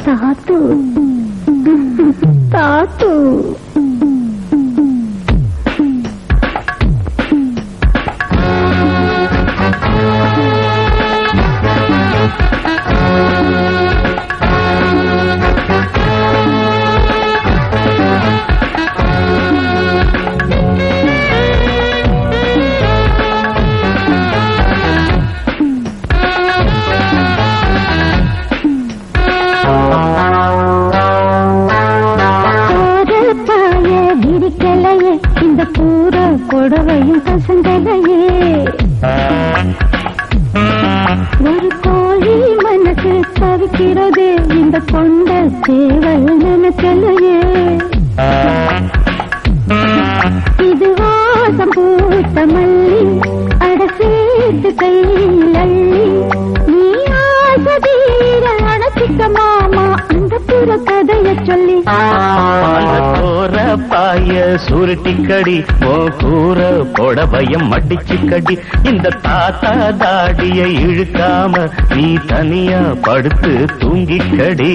தாத்து தாத்து பாய விரிக்கலையே இந்த பூர புடவையும் கசங்கலையே ஒரு கோழி மனசு தவிக்கிறது இந்த கொண்ட சேவல் நினைக்கலையே இது வாசம் பூத்த மல்லி அட சேர்த்து கையில் அள்ளி நீ ஆசை தீர அணைச்சிக்க மாமா அந்த புற கதைய சொல்லி அந்த கோர பாய சுருட்டிக்கடி ஓ கூற புடவையம் மடிச்சுக்கடி இந்த தாத்தா தாடிய இழுக்காம நீ தனியா படுத்து தூங்கிக்கடி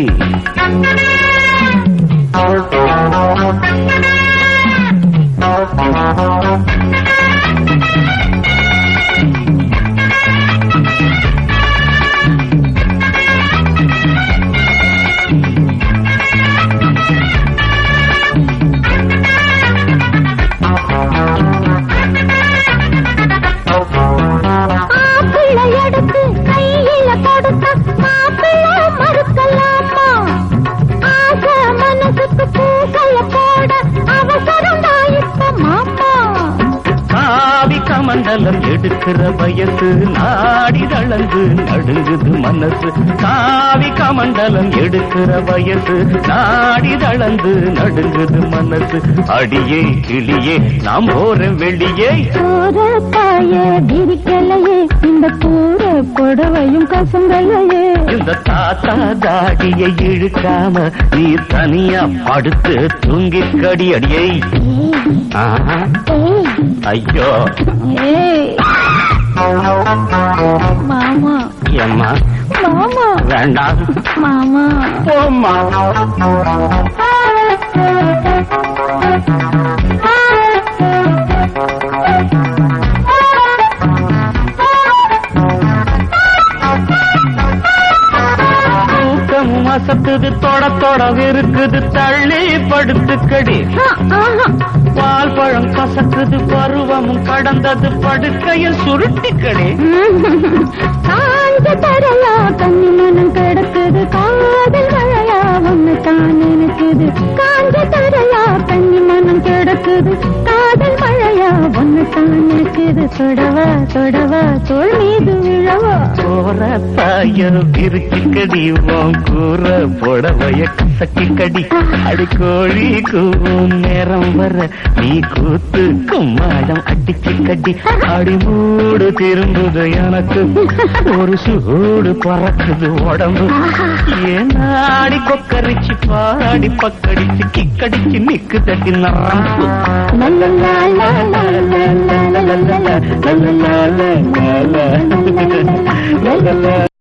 ஆப்பிளை எடுத்து கையில கொடுத்தா மாப்பிள்ளை மறுக்கலாமா ஆசை மனசுக்கு பூசைய போட அவசரம் இப்ப மாமா காவி கமண்டலம் எடுக்கிற வயசு நாடி தளர்ந்து நடுங்குது மனசு காவி கமண்டலம் எடுக்கிற வயசு நாடி தளர்ந்து நடுங்குது மனசு அடியே கிளியே நாம் போறோம் வெளியே சோர பாய விரிக்கலையே இந்த பூர புடவையும் கசங்கலையே இந்த தாத்தா தாடியை இழுக்காம நீ தனியா படுத்து தூங்கி கடி அடியை ஆஹா, ஏய் ஐயோ ஏய் மாமா எம்மா மாமா வேண்டாம் மாமா போம்மா தூக்கமும் அசத்துது தொட தொட இருக்குது தள்ளி படுத்துக்கடி பால் பழம் கசக்குது பருவமும் கடந்தது படுக்கையில் சுருட்டிக்கடி காஞ்ச தரையா கண்ணி மனம் கிடக்குது காதல் மழையா ஒண்ணு தான் நினைக்குது காஞ்ச தரையா கண்ணி மனம் கிடக்குது காதல் மழையா ஒண்ணு தான் நினைக்குது தொடவா தொடவா தோல் மீது விழவா போற தாயர் விருச்சிக்கடி உன் கூற புடவைய கசக்கிக்கடி அடிக்கோழி கூவும் நேரம் வர நீ கூத்து கும்மாடம் அடிச்சுக்கடி அடி மூடு திரும்புது எனக்கு ஒரு சூடு பறக்குது உடம்பு ஏனாடி கொக்கரிச்சு பாடி பக்கடிச்சு கிக்கடிச்சு நிக்கு தட்டி நரம்பு லல்லலா, லல்லலா, லல்லலா, லல்லலா, லல்லலா, லல்லலா, லல்லலா.